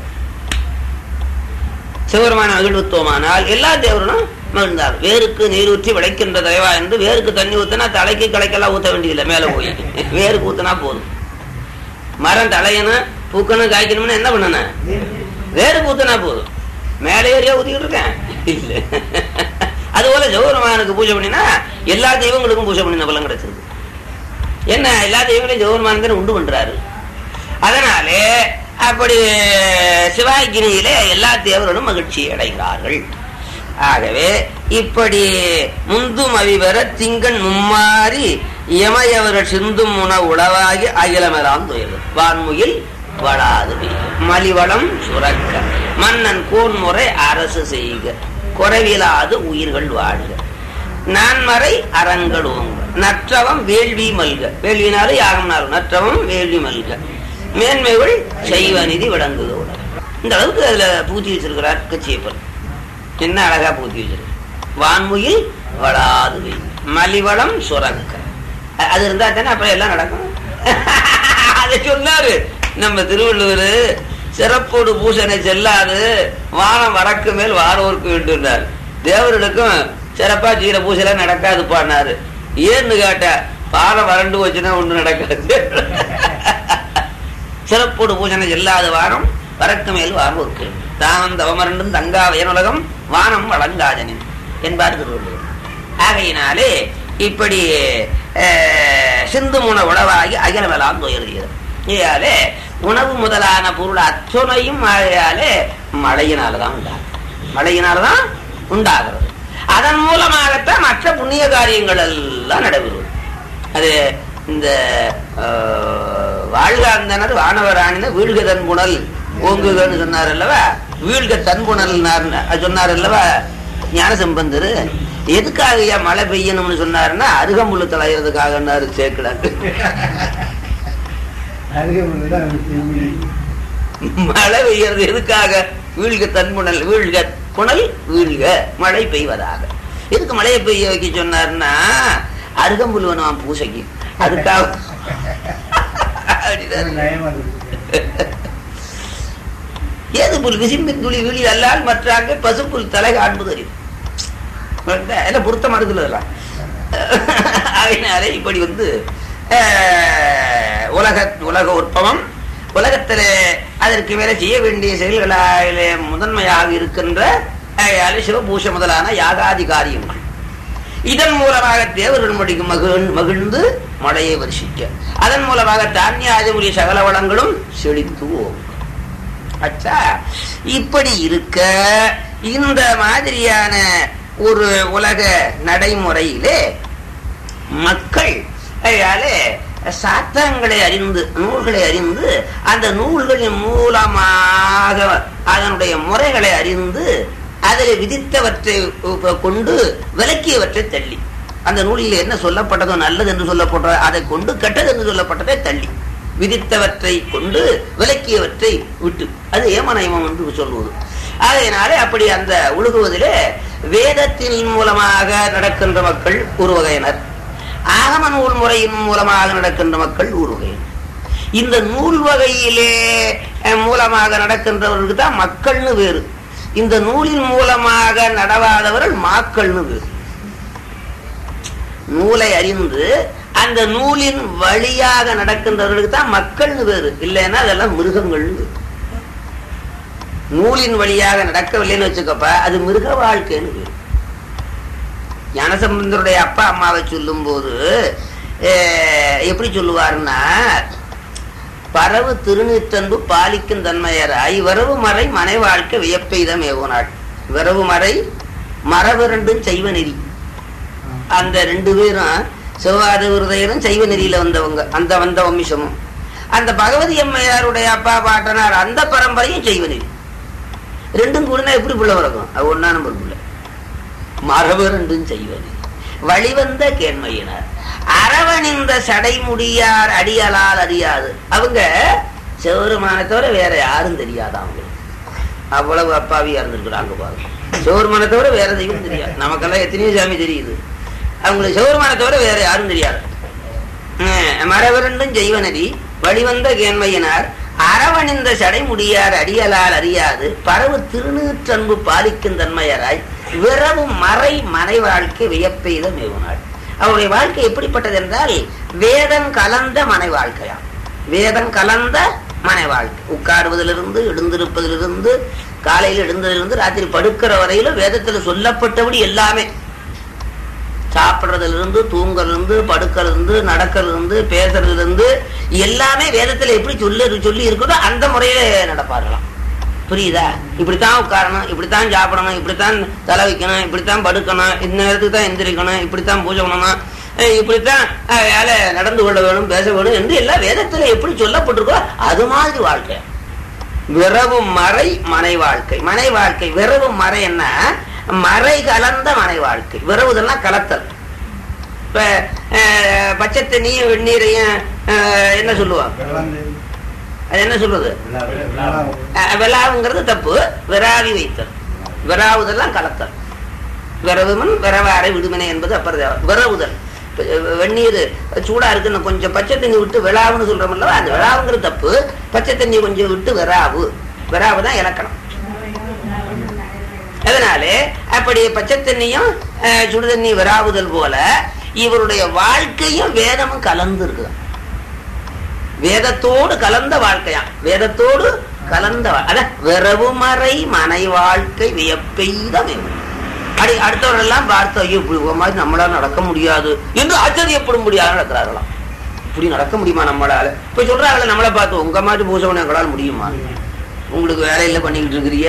A: சிவருமான மகிழ்வுத்துவமானால் எல்லா தேவர்களும் மகிழ்ந்தார் வேருக்கு நீர் ஊற்றி விளைக்கின்ற தலைவா என்று வேருக்கு தண்ணி ஊத்தினா தலைக்கு களைக்கெல்லாம் ஊத்த வேண்டியதில்லை மேல போய் வேருக்கு ஊத்தினா போதும் மரம் தலையணும் பூக்கணும் காய்க்கணும்னு என்ன பண்ணணும் வேருக்கு ஊத்தினா போதும் மேலே ஏறியா ஊத்திக்கிட்டு இருக்கேன் இல்ல அதுபோல ஜெகவருமானுக்கு பூஜை பண்ணினா எல்லா தெய்வங்களுக்கும் பூஜை பண்ணின பலன் கிடைச்சிருக்கு என்ன எல்லா தெய்வங்களையும் ஜெகவருமான் தானே உண்டு பண்றாரு அதனாலே அப்படி சிவாகிரியிலே எல்லா தேவர்களும் மகிழ்ச்சி அடைகிறார்கள் ஆகவே இப்படி முந்தும் அவிவர திங்கண் மும்மாறி இமையவர்கள் சிந்தும் உண உளவாகி அகிலமெல்லாம் துயது வான்முகில் வளாது பெய்க. மலிவளம் சுரக்க மன்னன் கோன்முறை அரசு செய்க குறைவிலாது உயிர்கள் வாழ்க நான்மறை அறங்கள் ஓங்க நற்றவம் வேள்வி மல்க வேள்வினாலும் யாகம்னாலும் நற்றவம் வேள்வி மல்க மேன்மைகள் செய்வ நிதி விளங்குதோட இந்த அளவுக்கு அதுல பூத்தி வச்சிருக்கிறார் கச்சியப்பன் என்ன அழகா பூத்தி வச்சிருக்கு வான்முயில் வளாது வை. மலிவளம் சுரக்க அ- அது இருந்தா தானே அப்புறம் எல்லாம் நடக்கும் அதை சொன்னாரு நம்ம திருவள்ளுவர் சிறப்போடு பூசனை செல்லாது வானம் வரக்கு மேல் வாரோருக்கு வேண்டுனார் தேவர்களுக்கும் சிறப்பா சீர பூசைலாம் நடக்காது பாடினாரு ஏன்னு கேட்ட பாலம் வறண்டு போச்சுன்னா ஒண்ணு நடக்காது சிறப்போடு பூஜனை செல்லாத வாரம் வரக்கு மேல் வாரோருக்கு தாம் தவமரண்டும் தங்கா வயனுலகம் வானம் வழங்காதனின் என்பார் திருவள்ளுவர் ஆகையினாலே இப்படி அஹ், சிந்து முன உணவாகி அகிலமெல்லாம் துயர்கிறது இதாலே உணவு முதலான பொருள் அத்துணையும் மழையாலே மழையினாலதான் உண்டாகும் மழையினாலதான் உண்டாகிறது அதன் மூலமாகத்தான் மற்ற புண்ணிய காரியங்கள் எல்லாம் நடைபெறுவது அது இந்த அஹ், வாழ்க அந்தனர் வானவராணின வீழ்க தன்புணல் ஓங்குகன்னு சொன்னார் அல்லவா வீழ்க தன்புணல் சொன்னார் அல்லவா ஞானசம்பந்தர் எதுக்காக ஐயா மழை பெய்யணும்னு சொன்னாருன்னா அருகம்புல்லு தலையிறதுக்காகன்னாரு சேர்க்கலாங்க மழை பெய்யறது எதுக்காக வீழ்க தன்புணல் வீழ்க புனல் வீழ்க மழை பெய்வதாக எதுக்கு மழையை பெய்ய வைக்க சொன்னாருன்னா அருகம்புல் வேணும் பூசைக்கு அதுக்காக அப்படின்னாரு. ஏது புல் விசிம்பின் துளி விழி அல்லால் மற்றாங்க பசுப்புல் தலை காண்பது அறிவு எல்லாம் பொருத்தமா இருக்குல்ல இதெல்லாம் அதனால இப்படி வந்து அஹ், உலக உலக உற்பவம் உலகத்துல அதற்கு மேல செய்ய வேண்டிய செயல்களாலே முதன்மையாக இருக்கின்ற அஹ், சிவபூஷ முதலான யாகாதி காரியங்கள் இதன் மூலமாக தேவர்கள் மடிக்கு மகிழ் மகிழ்ந்து மழையை வருஷிக்க அதன் மூலமாக தானியாதிமுடைய சகல வளங்களும் செழித்து ஓங்கும். அச்சா இப்படி இருக்க இந்த மாதிரியான ஒரு உலக நடைமுறையிலே மக்கள் அதாலே சாத்திரங்களை அறிந்து நூல்களை அறிந்து அந்த நூல்களின் மூலமாக அதனுடைய முறைகளை அறிந்து அதில் விதித்தவற்றை உ- கொண்டு விலக்கியவற்றை தள்ளி அந்த நூலில் என்ன சொல்லப்பட்டதோ நல்லது என்று சொல்லப்பட்டதோ அதை கொண்டு கெட்டது என்று சொல்லப்பட்டதை தள்ளி விதித்தவற்றை கொண்டு விலக்கியவற்றை விட்டு அது ஏமநயமம் என்று சொல்லுவது அதனாலே அப்படி அந்த ஒழுகுவதிலே வேதத்தின் மூலமாக நடக்கின்ற மக்கள் ஒரு வகையினர் ஆகம நூல் முறையின் மூலமாக நடக்கின்ற மக்கள் ஒரு வகையினர் இந்த நூல் வகையிலே அஹ், மூலமாக நடக்கின்றவர்களுக்கு தான் மக்கள்னு வேறு இந்த நூலின் மூலமாக நடவாதவர்கள் மாக்கள்னு வேறு நூலை அறிந்து அந்த நூலின் வழியாக நடக்கின்றவர்களுக்கு தான் மக்கள்னு வேறு இல்லைன்னா அதெல்லாம் மிருகங்கள்னு வேறு நூலின் வழியாக நடக்கவில்லைன்னு வச்சுக்கப்ப அது மிருக வாழ்க்கைன்னு வேறு ஞானசம்பந்தருடைய அப்பா அம்மாவை சொல்லும்போது அஹ், எப்படி சொல்லுவாருன்னா பரவு திருநீற்றன்பு பாலிக்கும் தன்மையராய் வரவு மறை மனை வாழ்க்கை வியப்பெய்தம் ஏவுனாள் வரவு மறை மரபிரண்டும் செய்வ நெறி அந்த ரெண்டு பேரும் சிவாத விருதையரும் சைவ நெறியில வந்தவங்க அந்த வந்த வம்சமும் அந்த பகவதி அம்மையாருடைய அப்பா பாட்டனார் அந்த பரம்பரையும் செய்வ நெறி ரெண்டும் கூடனா எப்படி பிள்ளை வளர்க்கும் அது ஒன்னா நம்பர் பிள்ளை மரபு ரெண்டும் செய்வது வழிவந்த கேண்மையினர் அரவணிந்த சடைமுடியார் அடியலால் அறியாது அவங்க சிவருமான தவிர வேற யாரும் தெரியாது அவங்களுக்கு அவ்வளவு அப்பாவியா இருந்திருக்கிறாங்க பாருங்க சிவருமான தவிர வேற தெய்வம் தெரியாது நமக்கெல்லாம் எத்தனையோ சாமி தெரியுது அவங்களுக்கு சிவருமான தவிர வேற யாரும் தெரியாது ஹம், மரபிரண்டும் செய்வனடி வழிவந்த கேண்மையினார் அரவணிந்த சடைமுடியார் அடியலால் அறியாது பரவு திருநீற்றன்பு பாலிக்கும் தன்மையராய் விரவு மறை மறை வாழ்க்கை வியப்பெய்த மேவுனாள் அவருடைய வாழ்க்கை எப்படிப்பட்டது என்றால் வேதம் கலந்த மனை வாழ்க்கையா வேதம் கலந்த மனை வாழ்க்கை உட்காருவதிலிருந்து எழுந்திருப்பதிலிருந்து காலையில் எழுந்ததிலிருந்து ராத்திரி படுக்கிற வரையிலும் வேதத்துல சொல்லப்பட்டபடி எல்லாமே சாப்பிடுறதுல இருந்து தூங்குறதுல இருந்து படுக்கிறதுல இருந்து நடக்கிறதுல இருந்து பேசுறதுல இருந்து எல்லாமே வேதத்துல எப்படி சொல்லி சொல்லி இருக்குதோ அந்த முறையில நடப்பார்களாம் புரியுதா இப்படித்தான் உட்காரணும் இப்படித்தான் சாப்பிடணும் இப்படித்தான் தலை வைக்கணும் இப்படித்தான் படுக்கணும் இந்த நேரத்துக்கு தான் எந்திரிக்கணும் இப்படித்தான் பூஜை பண்ணணும் அஹ் இப்படித்தான் அஹ், வேலை நடந்து கொள்ள வேணும் பேச வேணும் என்று எல்லாம் வேதத்துல எப்படி சொல்லப்பட்டிருக்கோ அது மாதிரி வாழ்க்கை விரவு மறை மனை வாழ்க்கை மனை வாழ்க்கை விரவு மறை என்ன மறை கலந்த மனை வாழ்க்கை விரவுதெல்லாம் கலத்தல் இப்ப அஹ், பச்சை தண்ணியும் வெந்நீரையும் அஹ், என்ன சொல்லுவான் அது என்ன சொல்றது அஹ், விலாவுங்கிறது தப்பு விராவி வைத்தல் விராவுதெல்லாம் கலத்தல் விரவுமன் விரவாரை விடுமனை என்பது அப்புறம் விரவுதல் இப்ப, அஹ், வெந்நீர் சூடா இருக்குன்னு கொஞ்சம் பச்சை தண்ணி விட்டு விழாவுன்னு சொல்றோம்ல அந்த விழாவுங்கிறது தப்பு பச்சை தண்ணி கொஞ்சம் விட்டு விராவு விராவு தான் இலக்கணம் அதனாலே அப்படி பச்சை தண்ணியும் அஹ், சுடு தண்ணி விராவுதல் போல இவருடைய வாழ்க்கையும் வேதமும் கலந்து இருக்குதான் வேதத்தோடு கலந்த வாழ்க்கையா வேதத்தோடு கலந்த வா- அதான் விரவுமறை மனை வாழ்க்கை வியப்பெய்தமே அடி அடுத்தவர்கள் எல்லாம் பார்த்து ஐயோ இப்படி ஒரு மாதிரி நம்மளால நடக்க முடியாது என்று ஆச்சரியப்படும் முடியாது நடக்கிறார்களாம் இப்படி நடக்க முடியுமா நம்மளால இப்ப சொல்றாங்களே நம்மளை பார்த்து உங்க மாதிரி பூசவனை எங்களால் முடியுமா உங்களுக்கு வேலையில பண்ணிக்கிட்டு இருக்கிறீங்க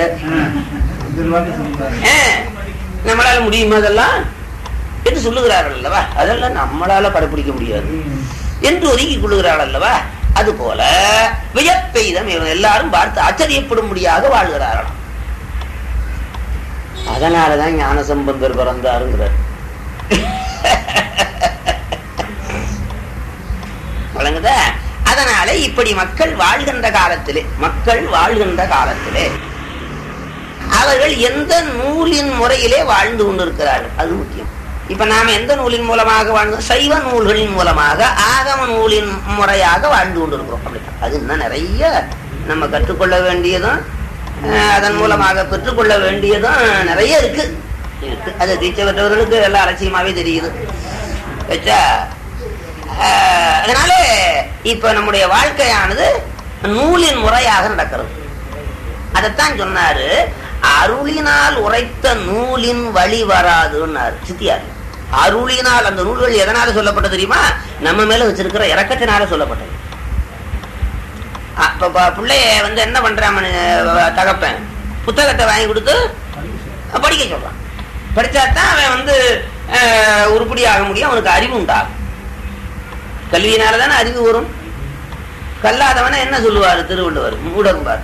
A: ஏ, நம்மளால முடியுமா அதெல்லாம் என்று சொல்லுகிறார்கள் அல்லவா அதெல்லாம் நம்மளால கடைபிடிக்க முடியாது என்று ஒதுக்கி கொள்ளுகிறார்கள் அல்லவா அது போல வியப்பெய்தம் இவங்க எல்லாரும் பார்த்து ஆச்சரியப்படும்படியாக வாழ்கிறார்களாம் அதனாலதான் ஞான சம்பந்தர் பிறந்தாருங்கிறார் வழங்குதா அதனால இப்படி மக்கள் வாழ்கின்ற காலத்திலே மக்கள் வாழ்கின்ற காலத்திலே அவர்கள் எந்த நூலின் முறையிலே வாழ்ந்து கொண்டிருக்கிறார்கள் அது முக்கியம் இப்ப நாம எந்த நூலின் மூலமாக வாழ்ந்தோம் சைவ நூல்களின் மூலமாக ஆகம நூலின் முறையாக வாழ்ந்து கொண்டிருக்கிறோம் அப்படி அது இன்னும் நிறைய நம்ம கற்றுக்கொள்ள வேண்டியதும் அஹ், அதன் மூலமாக பெற்றுக்கொள்ள வேண்டியதும் நிறைய இருக்கு இருக்கு அது தீட்சை பெற்றவர்களுக்கு எல்லாம் அலட்சியமாவே தெரியுது வச்சா அஹ், அதனால இப்ப நம்முடைய வாழ்க்கையானது நூலின் முறையாக நடக்கிறது அதைத்தான் சொன்னாரு அருளினால் உரைத்த நூலின் வழி வராதுன்னாரு சித்தியார் அருளினால் அந்த நூல்கள் எதனால சொல்லப்பட்டது தெரியுமா நம்ம மேல வச்சிருக்கிற இறக்கத்தினால சொல்லப்பட்டது அப்ப ப- பிள்ளைய வந்து என்ன பண்றான் மனு- தகப்பன் புத்தகத்தை வாங்கி கொடுத்து படிக்க சொல்றான் படிச்சாதான் அவன் வந்து அஹ், உருப்படி ஆக முடியும் அவனுக்கு அறிவு உண்டாகும் கல்வியினால தானே அறிவு வரும் கல்லாதவன என்ன சொல்லுவாரு திருவள்ளுவர் மூடரும்பார்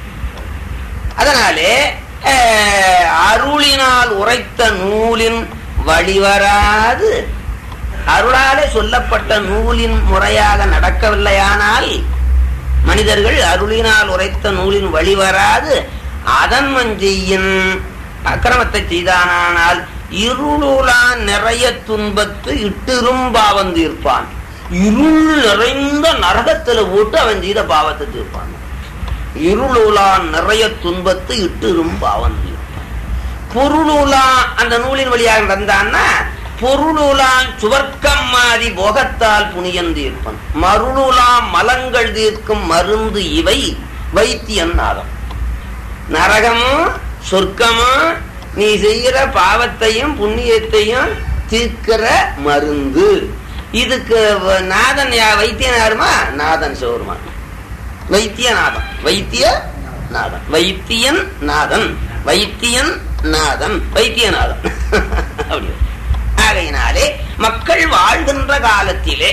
A: அதனாலே அஹ், அருளினால் உரைத்த நூலின் வழிவராது அருளாலே சொல்லப்பட்ட நூலின் முறையாக நடக்கவில்லையானால் மனிதர்கள் அருளினால் உரைத்த நூலின் வழிவராது அதன் மஞ்சையின் அக்கிரமத்தை செய்தானால் இருளுலான் நிறைய துன்பத்து இட்டிரும் பாவம் தீர்ப்பான் இருள் நிறைந்த நரகத்துல போட்டு அவன் செய்த பாவத்தை தீர்ப்பான் இருளுலான் நிறைய துன்பத்து இட்டிரும் பாவம் தீர்ப்பான் பொருளுலா அந்த நூலின் வழியாக நடந்தான்னா பொருளுலான் சுவர்க்கம் மாறி போகத்தால் புனியன் தீர்ப்பன் மருளுலாம் மலங்கள் தீர்க்கும் மருந்து இவை வைத்தியன் நாதம் நரகமும் சொர்க்கமும் நீ செய்கிற பாவத்தையும் புண்ணியத்தையும் தீர்க்கிற மருந்து இதுக்கு வ- நாதன் யா வைத்தியன் யாருமா நாதன் சிவருமான் வைத்தியநாதன் வைத்திய நாதன் வைத்தியன் நாதன் வைத்தியன் நாதன் வைத்தியநாதன் அப்படி ஆகையினாலே மக்கள் வாழ்கின்ற காலத்திலே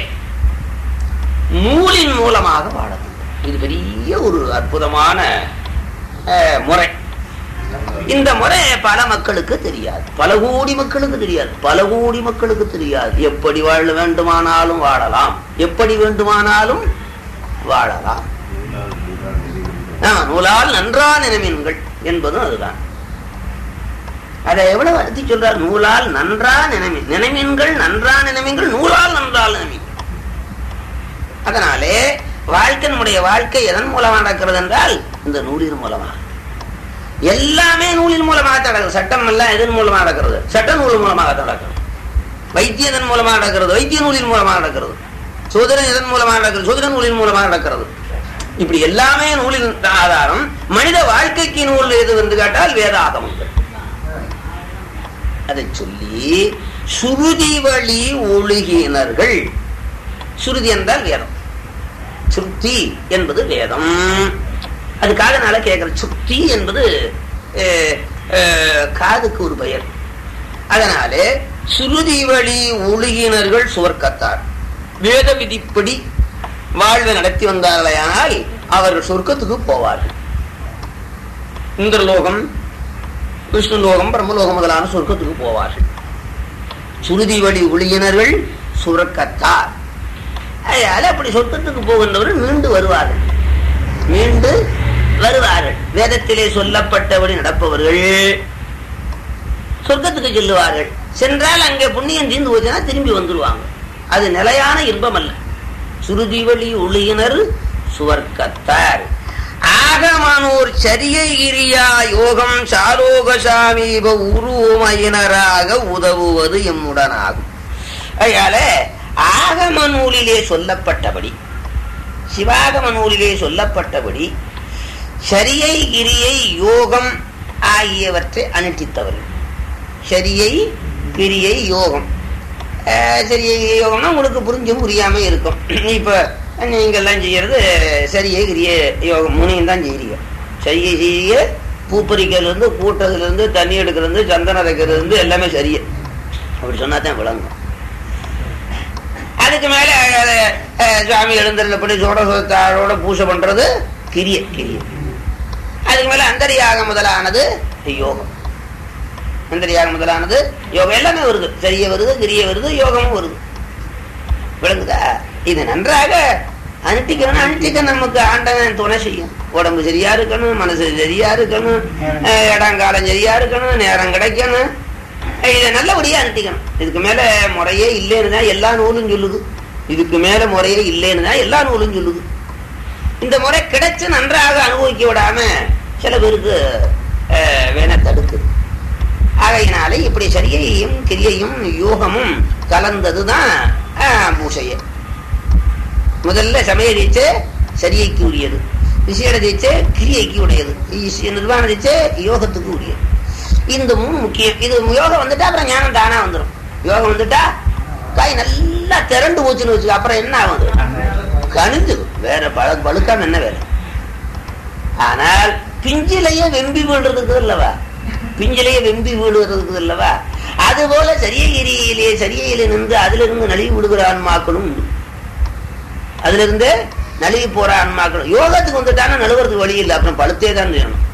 A: நூலின் மூலமாக வாழ வேண்டும் இது பெரிய ஒரு அற்புதமான அஹ், முறை இந்த முறை பல மக்களுக்கு தெரியாது பல கோடி மக்களுக்கு தெரியாது பல கோடி மக்களுக்கு தெரியாது எப்படி வாழ வேண்டுமானாலும் வாழலாம் எப்படி வேண்டுமானாலும் வாழலாம் ஆமா நூலால் நன்றா நினைமீன்கள் என்பதும் அதுதான் அதை எவ்வளவு அழுத்தி சொல்றார் நூலால் நன்றா நினைமீன் நினைமீன்கள் நன்றா நினைமீன்கள் நூலால் நன்றால் நினைமீன் அதனாலே வாழ்க்கை நம்முடைய வாழ்க்கை எதன் மூலமா நடக்கிறது என்றால் இந்த நூலின் மூலமாக எல்லாமே நூலின் மூலமாக நடக்கிறது சட்டம் எல்லாம் எதன் மூலமாக நடக்கிறது சட்ட நூல் மூலமாக நடக்கிறது வைத்தியதன் மூலமாக நடக்கிறது வைத்திய நூலின் மூலமாக நடக்கிறது சோதனை எதன் மூலமாக நடக்கிறது சோதனை நூலின் மூலமாக நடக்கிறது இப்படி எல்லாமே நூலின் ஆதாரம் மனித வாழ்க்கைக்கு நூல் எது வந்து கேட்டால் வேதாகமங்கள் அதை சொல்லி சுருதி வழி ஒழுகினர்கள் சுருதி என்றால் வேதம் சுருத்தி என்பது வேதம் அதுக்காக நாள கேட்கிற சுத்தி என்பது அஹ், அஹ், காதுக்கு ஒரு பெயர் அதனாலே சுருதி வழி ஒழுகினர்கள் சுவர்க்கத்தார் வேத விதிப்படி வாழ்வை நடத்தி வந்தார்களேயானால் அவர்கள் சொர்க்கத்துக்கு போவார்கள் இந்திரலோகம் விஷ்ணு லோகம் பிரம்மலோகம் முதலான சொர்க்கத்துக்கு போவார்கள் சுருதி வழி ஒளியினர்கள் சுரக்கத்தார் அதனால அப்படி சொர்க்கத்துக்கு போகின்றவர்கள் மீண்டு வருவார்கள் மீண்டு வருவார்கள் வேதத்திலே சொல்லப்பட்டபடி நடப்பவர்கள் சொர்க்கத்துக்கு செல்லுவார்கள் சென்றால் அங்கே புண்ணியம் தீர்ந்து போச்சுன்னா திரும்பி வந்துருவாங்க அது நிலையான இன்பம் அல்ல சுருதி வழி ஒளியினர் சுவர்க்கத்தார் ஆகமனூர் சரியை கிரியா யோகம் சாரோக சாமீப உருவமையினராக உதவுவது எம்முடனாகும் அதனால ஆகம நூலிலே சொல்லப்பட்டபடி சிவாகம நூலிலே சொல்லப்பட்டபடி சரியை கிரியை யோகம் ஆகியவற்றை அனுஷ்டித்தவர்கள் சரியை கிரியை யோகம் அஹ் சரியை யோகம்னா உங்களுக்கு புரிஞ்சும் புரியாம இருக்கும் இப்ப நீங்கெல்லாம் செய்யறது சரியை கிரிய யோகம் முனியும் தான் செய்றீங்க சரியை செய்ய பூப்பறிக்கிறதுல இருந்து கூட்டத்துல இருந்து தண்ணி எடுக்கிறது இருந்து சந்தனம் அரைக்கிறது இருந்து எல்லாமே சரியே அப்படி சொன்னா தான் விளங்கும் அதுக்கு மேல அஹ், அஹ், சுவாமி எழுந்தருளப்படி சோடசோத்தாரோட பூஜை பண்றது கிரிய கிரிய அதுக்கு மேல அந்தரியாக முதலானது யோகம் அந்தரியாக முதலானது யோகம் எல்லாமே வருது சரிய வருது கிரிய வருது யோகமும் வருது விளங்குதா இது நன்றாக அனுட்டிக்கணும் அனுட்டிக்க நமக்கு ஆண்டவன் துணை செய்யும் உடம்பு சரியா இருக்கணும் மனசு சரியா இருக்கணும் அஹ், இடங்காலம் சரியா இருக்கணும் நேரம் கிடைக்கணும் அஹ், இதை நல்லபடியா அனுட்டிக்கணும் இதுக்கு மேல முறையே இல்லைன்னு தான் எல்லா நூலும் சொல்லுது இதுக்கு மேல முறையே இல்லைன்னு தான் எல்லா நூலும் சொல்லுது இந்த முறை கிடைச்சு நன்றாக அனுபவிக்க விடாம சில பேருக்கு அஹ், வேணா தடுக்குது ஆகையினாலே இப்படி சரியையும் கிரியையும் யோகமும் கலந்ததுதான் அஹ், பூசையே முதல்ல சமய தீட்சை சரியைக்கு உரியது விசேட தீட்சை கிரியைக்கு உடையது இஸ்- நிர்வாண தீட்சை யோகத்துக்கு உரியது இந்த மூணு முக்கியம் இது யோகம் வந்துட்டா அப்புறம் ஞானம் தானா வந்துடும் யோகம் வந்துட்டா காய் நல்லா திரண்டு போச்சுன்னு வச்சுக்க அப்புறம் என்ன ஆகும் அது? கணிஞ்சு வேற பழ பழுக்காம என்ன வேலை ஆனால் பிஞ்சிலேயே வெம்பி விழுறதுக்கு அல்லவா பிஞ்சிலேயே வெம்பி விழுகிறதுக்கு அல்லவா அதுபோல சரியகிரியிலே சரியையிலே நின்று அதுல இருந்து நழுவி விடுகிற ஆன்மாக்களும் உண்டு அதுல இருந்து நழுவி போற ஆன்மாக்களும் யோகத்துக்கு வந்துட்டானா நழுவுறதுக்கு வழி இல்லை அப்புறம் பழுத்தே தான் செய்யணும்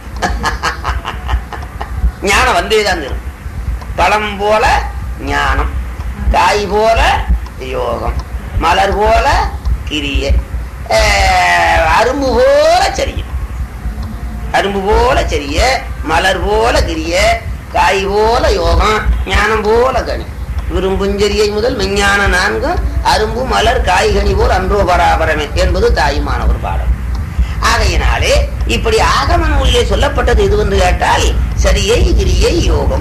A: ஞானம் வந்தே தான் செய்யணும் பழம் போல ஞானம் காய் போல யோகம் மலர் போல கிரிய அஹ், அரும்பு போல சரியும் அரும்பு போல சரிய மலர் போல கிரிய காய் போல யோகம் ஞானம் போல கனி விரும்புஞ்சரியை முதல் விஞ்ஞான நான்கும் அரும்பு மலர் காய்கனி போல் அன்றோ பராபரமே என்பது தாயுமானவர் பாடல் ஆகையினாலே இப்படி ஆகம நூலிலே சொல்லப்பட்டது எது என்று கேட்டால் சரியை கிரியை யோகம்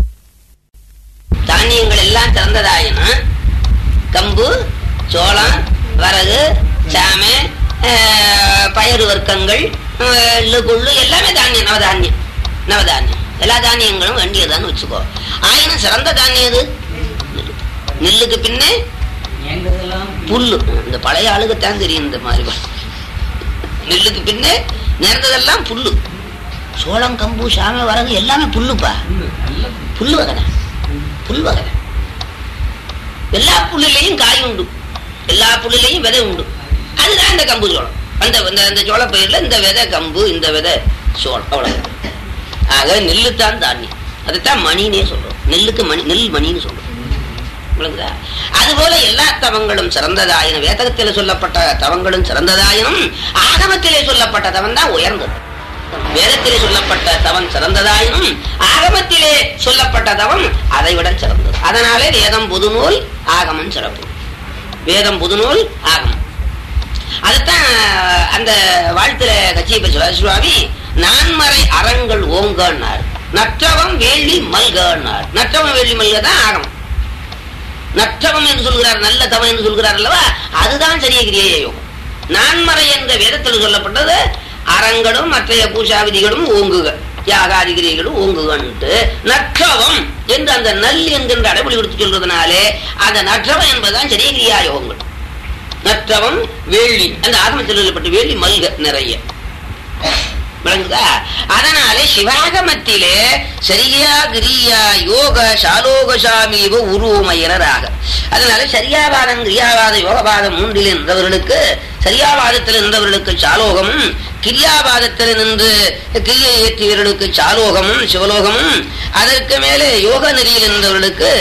A: தானியங்கள் எல்லாம் திறந்ததாயினா கம்பு சோளம் வரகு சாமை அஹ், பயறு வர்க்கங்கள் அஹ், எள்ளு கொள்ளு எல்லாமே தானியம் நவதானியம் நவதானியம் எல்லா தானியங்களும் வேண்டியதான்னு வச்சுக்கோ ஆயினும் சிறந்த தானியம் எது நெல்லு. நெல்லுக்கு பின்னே புல்லு இந்த பழைய ஆளுக்குத்தான் தெரியும் இந்த மாதிரி ப- நெல்லுக்கு பின்னே நிறந்ததெல்லாம் புல்லு சோளம் கம்பு சாமை வரகு எல்லாமே புல்லுப்பா புல்லு வகை புல் வகை எல்லா புல்லுலையும் காய் உண்டு எல்லா புல்லுலையும் விதை உண்டு அதுதான் இந்த கம்பு சோளம் அந்த அந்த அந்த சோள பயிர்ல இந்த விதை கம்பு இந்த விதை சோளம் அவ்வளவு ஆக நெல்லு தான் தானியம் அதைத்தான் மணினே சொல்றோம் நெல்லுக்கு மணி நெல் மணின்னு சொல்றோம் விளங்குதா அதுபோல எல்லா தவங்களும் சிறந்ததாயினும் வேதகத்திலே சொல்லப்பட்ட தவங்களும் சிறந்ததாயினும் ஆகமத்திலே சொல்லப்பட்ட தவம் தான் உயர்ந்தது வேதத்திலே சொல்லப்பட்ட தவம் சிறந்ததாயினும் ஆகமத்திலே சொல்லப்பட்ட தவம் அதை விட சிறந்தது அதனாலே வேதம் புதுநூல் ஆகமம் சிறப்பு வேதம் புதுநூல் ஆகமம் அதுதான் அந்த வாழ்த்துல கச்சியப்ப சுவாமி நான்மறை அறங்கள் ஓங்கன்னார் நற்றவம் வேள்வி மல்கன்னார் நற்றவம் வேள்வி மல்க தான் ஆகமம் நற்றவம் என்று சொல்கிறார் நல்ல தவம் என்று சொல்கிறார் அல்லவா அதுதான் சரிய கிரியை யோகம் நான்மறை என்ற வேதத்தில் சொல்லப்பட்டது அறங்களும் மற்றைய பூஷா விதிகளும் ஓங்குக யாகாதி கிரியைகளும் ஓங்குகன்ட்டு நற்றவம் என்று அந்த நல் என்கின்ற அடைமொழி கொடுத்து சொல்றதுனாலே அந்த நற்றவம் என்பதுதான் சரிய கிரியா யோகங்கள் நற்றவம் வேள்வி அந்த ஆகமத்தில் சொல்லப்பட்ட வேள்வி மல்க நிறைய விளங்குதா அதனாலே சிவாகமத்திலே சரியா கிரியா யோக சாலோக சாமீப உருவமயராக அதனால சரியாவாதம் கிரியாவாத யோகவாதம் மூன்றில் இருந்தவர்களுக்கு சரியாவாதத்தில் இருந்தவர்களுக்கு சாலோகமும் கிரியாவாதத்தில் நின்று கிரியை ஏற்றியவர்களுக்கு சாலோகமும் சிவலோகமும் அதற்கு மேலே யோக நெறியில் இருந்தவர்களுக்கு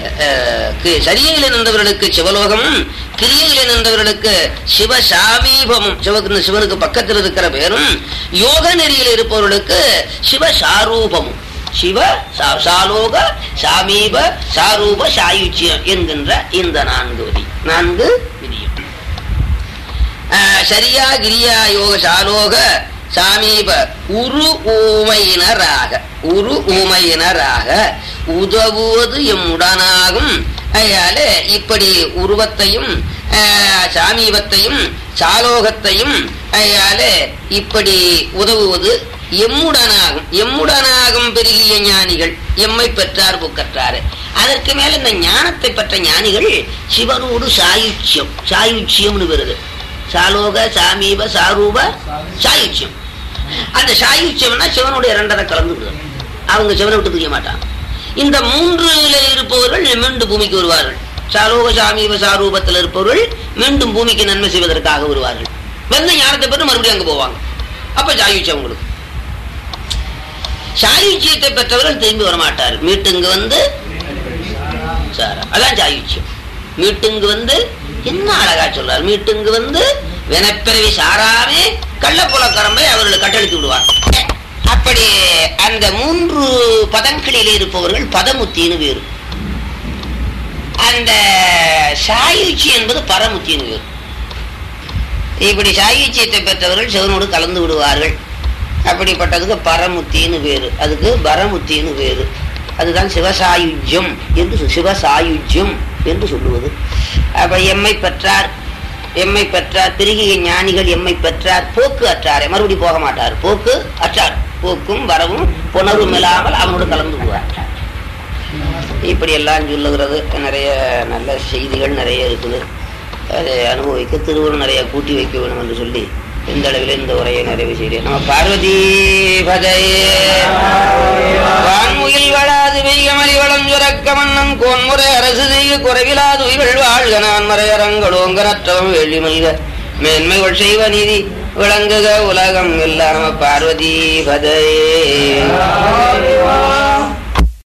A: அஹ், கி- சரியில நின்றவர்களுக்கு சிவலோகமும் கிரியையில நின்றவர்களுக்கு சிவ சாமீபமும் சிவக்கு சிவனுக்கு பக்கத்தில் இருக்கிற பேரும் யோக நெறியில் இருப்பவர்களுக்கு சிவ சாரூபமும் சிவ சா- சாலோக சாமீப சாரூப சாயுச்சியம் என்கின்ற இந்த நான்கு விதி நான்கு விதியும் ஆஹ், சரியா கிரியா யோக சாலோக சாமீப உரு ஊமையினராக உரு ஊமையினராக உதவுவது எம் உடனாகும் அதனால இப்படி உருவத்தையும் ஆஹ், சாமீபத்தையும் சாலோகத்தையும் அதனால இப்படி உதவுவது எம்முடனாகும் எம்முடனாகும் பெருகிய ஞானிகள் எம்மை பெற்றார் புக்கற்றாரு அதற்கு மேல இந்த ஞானத்தை பெற்ற ஞானிகள் சிவனோடு சாயுச்சியம் சாயுச்சியம்னு வருது சாலோக சாமீப சாரூப சாயுச்சியம் அந்த சாயுச்சியம்னா சிவனோட இரண்டரை கலந்து விடுறது அவங்க சிவனை விட்டு பிரிய மாட்டாங்க இந்த மூன்றுல இருப்பவர்கள் மீண்டும் பூமிக்கு வருவார்கள் சாலோக சாமீப சாரூபத்தில் இருப்பவர்கள் மீண்டும் பூமிக்கு நன்மை செய்வதற்காக வருவார்கள் வந்த ஞானத்தை பெற்று மறுபடியும் அங்க போவாங்க அப்ப சாயுச்சியம் உங்களுக்கு சாயுச்சியத்தை பெற்றவர்கள் திரும்பி வரமாட்டார் மீட்டுங்க வந்து சாரா அதான் சாயுச்சியம் மீட்டுங்கு வந்து என்ன அழகா சொல்றார் மீட்டுங்கு வந்து வினப்பிறவி சாராமே கள்ளப்புலக்கரம்பை அவர்கள் கட்டளித்து விடுவார் அப்படி அந்த மூன்று பதங்களில் இருப்பவர்கள் பதமுத்தின்னு வேறு அந்த சாயுச்சி என்பது பரமுத்தின்னு வேறு இப்படி சாயுச்சியத்தை பெற்றவர்கள் சிவனோடு கலந்து விடுவார்கள் அப்படிப்பட்டதுக்கு பரமுத்தின்னு வேறு அதுக்கு பரமுத்தின்னு வேறு அதுதான் சிவசாயுஜ்யம் என்று சொல்- சிவசாயுஜ்யம் என்று சொல்லுவது அப்ப எம்மை பெற்றார் எம்மை பெற்றார் பெருகிய ஞானிகள் எம்மை பெற்றார் போக்கு அற்றாரே மறுபடி போக மாட்டார் போக்கு அற்றார் போக்கும் வரவும் புணர்வும் இல்லாமல் அவனோடு கலந்து விடுவார் இப்படி எல்லாம் சொல்லுகிறது நிறைய நல்ல செய்திகள் நிறைய இருக்குது அதை அனுபவிக்க திருவள்ளுவர் நிறைய கூட்டி வைக்க வேண்டும் என்று சொல்லி இந்த அளவில் இந்த உரையை நிறைவு செய்கிறேன் நம்ம பார்வதி பதையே வான்முகில் வளாது வெய்கமலி வளம் சுரக்க மன்னம் கோன்முறை அரசு செய்ய குறைவிலாது உயிர்கள் வாழ்க நான் மறையரங்களோங்க நற்றவம் வெள்ளி மல்க மேன்மைகள் செய்வ நீதி விளங்குக உலகம் எல்லாம் நம்ம பார்வதி பதையே